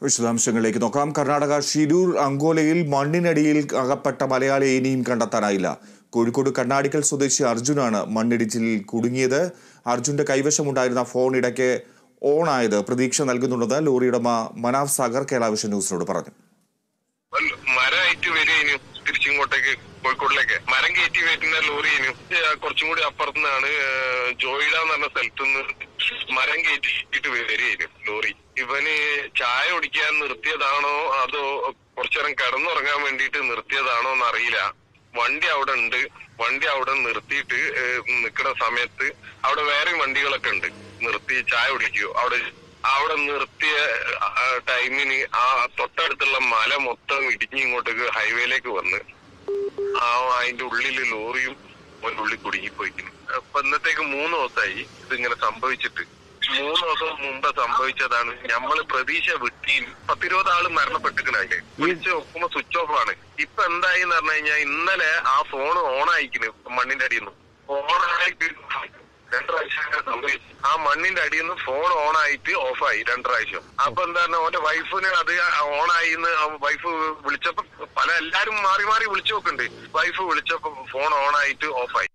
വിശദാംശങ്ങളിലേക്ക് നോക്കാം കർണാടക ഷിരൂർ അങ്കോലയിൽ മണ്ണിനടിയിൽ അകപ്പെട്ട മലയാളിയെ ഇനിയും കണ്ടെത്താനായില്ല കോഴിക്കോട് കണ്ണാടിക്കൽ സ്വദേശി അർജുനാണ് മണ്ണിടിച്ചിൽ കുടുങ്ങിയത് അർജുന്റെ കൈവശമുണ്ടായിരുന്ന ഫോൺ ഇടയ്ക്ക് ഓണായത് പ്രതീക്ഷ നൽകുന്നുണ്ടെന്ന് ലോറി ഉടമ മനാഫ് സാഗർ കേരളാവിഷൻ ന്യൂസിനോട് പറഞ്ഞു വല്ല- മരമായിട്ട് വരികയും തിരിച്ചിങ്ങോട്ടേക്ക് കോഴിക്കോടിലേക്ക് മരം കയറ്റി വരുന്ന ലോറിയിന് കുറച്ചും കൂടി അപ്പുറത്തുനിന്നാണ് ജോയിഡ എന്ന് പറഞ്ഞ സ്ഥലത്തുനിന്ന് മരം കയറ്റിട്ട് വരികയും ലോറി ഇവന് ചായ കുടിക്കാൻ നിർത്തിയതാണോ അതോ കുറച്ചേരം കിടന്നുറങ്ങാൻ വേണ്ടിയിട്ട് നിർത്തിയതാണോ എന്ന് അറിയില്ല വണ്ടി അവിടെ ഉണ്ട് വണ്ടി അവിടെ നിർത്തിയിട്ട് നിൽക്കുന്ന സമയത്ത് അവിടെ വേറെയും വണ്ടികളൊക്കെ ഉണ്ട് നിർത്തി ചായ കുടിക്കോ അവിടെ അവിടെ നിർത്തിയ ആ, ടൈമിന് ആ തൊട്ടടുത്തുള്ള മല മൊത്തം ഇടിഞ്ഞ് ഇങ്ങോട്ടേക്ക് ഹൈവേയിലേക്ക് വന്ന് ആ അതിന്റെ ഉള്ളില് ലോറിയും അതിന്റെ ഉള്ളിൽ കുടുങ്ങിപ്പോയിക്കുന്നു അപ്പൊ ഇന്നത്തേക്ക് മൂന്ന് ദിവസമായി ഇതിങ്ങനെ സംഭവിച്ചിട്ട് മൂന്ന് ദിവസം മുമ്പ് സംഭവിച്ചതാണ് നമ്മള് പ്രതീക്ഷ വിട്ടി പത്തിരുപത് ആള് മരണപ്പെട്ടിക്കണല്ലേ വിളിച്ച് നോക്കുമ്പോ സ്വിച്ച് ഓഫ് ആണ് ഇപ്പൊ എന്തായി എന്ന് പറഞ്ഞു കഴിഞ്ഞാൽ ഇന്നലെ ആ ഫോൺ ഓൺ ആയിക്കുന്നു മണ്ണിന്റെ അടിയിൽ നിന്ന് ഓൺ ആയിട്ട് രണ്ട് പ്രാവശ്യം അങ്ങനെ സംഭവിച്ചു ആ മണ്ണിന്റെ അടിയിൽ നിന്ന് ഫോൺ ഓൺ ആയിട്ട് ഓഫായി രണ്ട് പ്രാവശ്യം അപ്പൊ എന്താണ് ഓന്റെ വൈഫിന് അത് ഓൺ ആയി വൈഫ് വിളിച്ചപ്പോ പല എല്ലാരും മാറി മാറി വിളിച്ചു നോക്കുന്നുണ്ട് വൈഫ് വിളിച്ചപ്പോ ഫോൺ ഓൺ ആയിട്ട് ഓഫായി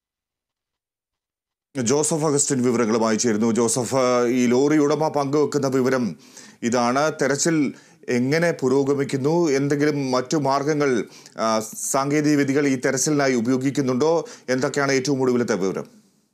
ജോസഫ് അഗസ്റ്റിൻ വിവരങ്ങളുമായി ചേരുന്നു ജോസഫ് ഈ ലോറി ഉടമ പങ്കുവെക്കുന്ന വിവരം ഇതാണ് തെരച്ചിൽ എങ്ങനെ പുരോഗമിക്കുന്നു എന്തെങ്കിലും മറ്റു മാർഗങ്ങൾ ആ, സാങ്കേതിക വിദ്യകൾ ഈ തെരച്ചിലിനായി ഉപയോഗിക്കുന്നുണ്ടോ എന്തൊക്കെയാണ് ഏറ്റവും ഒടുവിലത്തെ വിവരം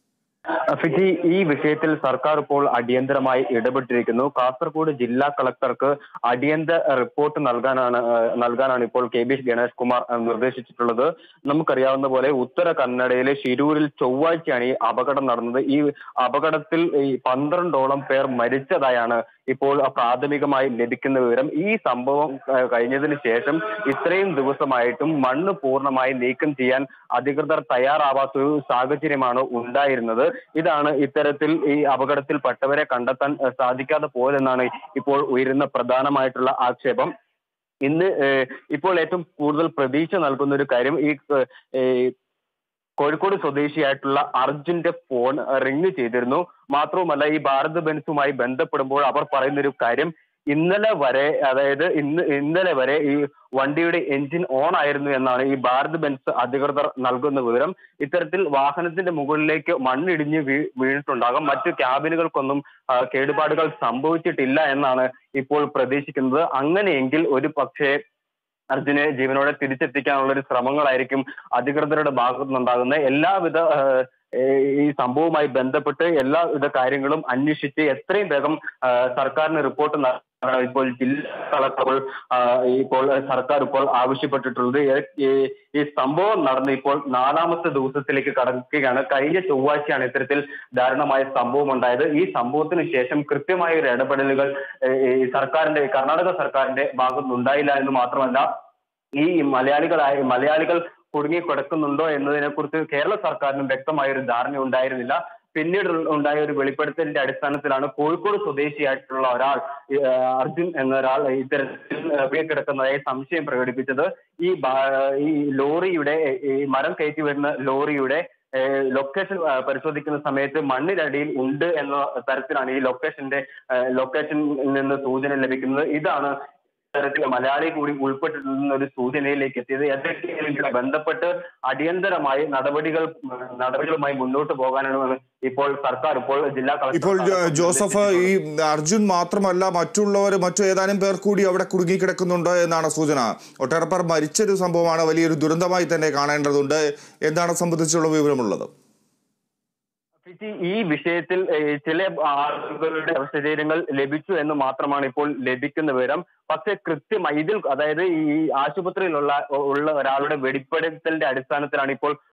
ഫിജി ഈ വിഷയത്തിൽ സർക്കാർ ഇപ്പോൾ അടിയന്തരമായി ഇടപെട്ടിരിക്കുന്നു കാസർഗോഡ് ജില്ലാ കളക്ടർക്ക് അടിയന്തര റിപ്പോർട്ട് നൽകാനാണ് ഏഹ്, നൽകാനാണ് ഇപ്പോൾ കെ ബി ഗണേഷ് കുമാർ ഏഹ്, നിർദ്ദേശിച്ചിട്ടുള്ളത് നമുക്കറിയാവുന്ന പോലെ ഉത്തര കന്നഡയിലെ ഷിരൂരിൽ ചൊവ്വാഴ്ചയാണ് ഈ അപകടം നടന്നത് ഈ അപകടത്തിൽ ഈ പന്ത്രണ്ടോളം പേർ മരിച്ചതായാണ് ഇപ്പോൾ പ്രാഥമികമായി ലഭിക്കുന്ന വിവരം ഈ സംഭവം ഏഹ്, കഴിഞ്ഞതിന് ശേഷം ഇത്രയും ദിവസമായിട്ടും മണ്ണ് പൂർണ്ണമായി നീക്കം ചെയ്യാൻ അധികൃതർ തയ്യാറാവാത്ത ഒരു സാഹചര്യമാണ് ഉണ്ടായിരുന്നത് ഇതാണ് ഇത്തരത്തിൽ ഈ അപകടത്തിൽപ്പെട്ടവരെ കണ്ടെത്താൻ ഏഹ്, സാധിക്കാതെ പോയതെന്നാണ് ഇപ്പോൾ ഉയരുന്ന പ്രധാനമായിട്ടുള്ള ആക്ഷേപം ഇന്ന് ഏഹ്, ഇപ്പോൾ ഏറ്റവും കൂടുതൽ പ്രതീക്ഷ നൽകുന്ന ഒരു കാര്യം ഈ ഏഹ്, കോഴിക്കോട് സ്വദേശിയായിട്ടുള്ള അർജുന്റെ ഫോൺ റിങ് ചെയ്തിരുന്നു മാത്രവുമല്ല ഈ ഭാരത് ബെൻസുമായി ബന്ധപ്പെടുമ്പോൾ അവർ പറയുന്ന ഒരു കാര്യം ഇന്നലെ വരെ അതായത് ഇന്ന് ഇന്നലെ വരെ ഈ വണ്ടിയുടെ എഞ്ചിൻ ഓൺ ആയിരുന്നു എന്നാണ് ഈ ഭാരത് ബെൻസ് അധികൃതർ നൽകുന്ന വിവരം ഇത്തരത്തിൽ വാഹനത്തിന്റെ മുകളിലേക്ക് മണ്ണിടിഞ്ഞ് വീ വീണിട്ടുണ്ടാകാം മറ്റു ക്യാബിനുകൾക്കൊന്നും ആ, കേടുപാടുകൾ സംഭവിച്ചിട്ടില്ല എന്നാണ് ഇപ്പോൾ പ്രതീക്ഷിക്കുന്നത് അങ്ങനെയെങ്കിൽ ഒരു പക്ഷേ അർജുനെ ജീവനോടെ തിരിച്ചെത്തിക്കാനുള്ള ഒരു ശ്രമങ്ങളായിരിക്കും അധികൃതരുടെ ഭാഗത്തു നിന്നുണ്ടാകുന്നത് എല്ലാവിധ ഏഹ്, ഏഹ്, ഈ സംഭവവുമായി ബന്ധപ്പെട്ട് എല്ലാവിധ കാര്യങ്ങളും അന്വേഷിച്ച് എത്രയും വേഗം ആഹ്, സർക്കാരിന് റിപ്പോർട്ട് നൽകണം ഇപ്പോൾ ജില്ലാ കളക്ടർ ആഹ്, ഇപ്പോൾ സർക്കാർ ഇപ്പോൾ ആവശ്യപ്പെട്ടിട്ടുള്ളത് ഏ- ഈ- ഈ സംഭവം നടന്ന് ഇപ്പോൾ നാലാമത്തെ ദിവസത്തിലേക്ക് കടക്കുകയാണ് കഴിഞ്ഞ ചൊവ്വാഴ്ചയാണ് ഇത്തരത്തിൽ ദാരുണമായ സംഭവം ഉണ്ടായത് ഈ സംഭവത്തിന് ശേഷം കൃത്യമായ ഒരു ഇടപെടലുകൾ ഏഹ്, ഈ സർക്കാരിന്റെ കർണാടക സർക്കാരിന്റെ ഭാഗത്തുനിന്ന് ഉണ്ടായില്ല എന്ന് മാത്രമല്ല ഈ മലയാളികളായ മലയാളികൾ കുടുങ്ങി കിടക്കുന്നുണ്ടോ എന്നതിനെ കുറിച്ച് കേരള സർക്കാരിനും വ്യക്തമായ ഒരു ധാരണ ഉണ്ടായിരുന്നില്ല പിന്നീട് ഉണ്ടായ ഒരു വെളിപ്പെടുത്തലിന്റെ അടിസ്ഥാനത്തിലാണ് കോഴിക്കോട് സ്വദേശിയായിട്ടുള്ള ഒരാൾ ഈ, ആ, അർജുൻ എന്ന ഒരാൾ ഇത്തരത്തിൽ വീണ് കിടക്കുന്നതായി സംശയം പ്രകടിപ്പിച്ചത് ഈ ബാ- ഈ ലോറിയുടെ ഈ മരം കയറ്റി വരുന്ന ലോറിയുടെ ഏഹ് ലൊക്കേഷൻ ആ, പരിശോധിക്കുന്ന സമയത്ത് മണ്ണിനടിയിൽ ഉണ്ട് എന്ന തരത്തിലാണ് ഈ ലൊക്കേഷന്റെ ഏഹ് ലൊക്കേഷനിൽ നിന്ന് സൂചന ലഭിക്കുന്നത് ഇതാണ് തരത്തിൽ മലയാളി കൂടി ഉൾപ്പെട്ടിട്ടുള്ള ഒരു സൂചനയിലേക്ക് എത്തിയത് എന്തൊക്കെയെങ്കിലും ബന്ധപ്പെട്ട് അടിയന്തരമായി നടപടികൾ നടപടികളുമായി മുന്നോട്ട് പോകാനാണ് ഇപ്പോൾ സർക്കാർ ഇപ്പോൾ ജില്ലാ ഇപ്പോൾ ജോ- കളക്ടർ ജോസഫ് ഈ അർജുൻ മാത്രമല്ല മറ്റുള്ളവർ മറ്റു ഏതാനും പേർ കൂടി അവിടെ കുടുങ്ങിക്കിടക്കുന്നുണ്ട് എന്നാണ് സൂചന ഒട്ടേറെ പേർ മരിച്ചൊരു സംഭവമാണ് വലിയൊരു ദുരന്തമായി തന്നെ കാണേണ്ടതുണ്ട് എന്താണ് സംബന്ധിച്ചുള്ള വിവരമുള്ളത് ഫിജി, ഈ വിഷയത്തിൽ ഏഹ്, ചില ആളുകളുടെ ശരീരങ്ങൾ ലഭിച്ചു എന്ന് മാത്രമാണ് ഇപ്പോൾ ലഭിക്കുന്ന വിവരം പക്ഷെ കൃത്യമായി ഇതിൽ അതായത് ഈ ആശുപത്രിയിലുള്ള ഉള്ള ഒരാളുടെ വെളിപ്പെടുത്തലിന്റെ അടിസ്ഥാനത്തിലാണ് ഇപ്പോൾ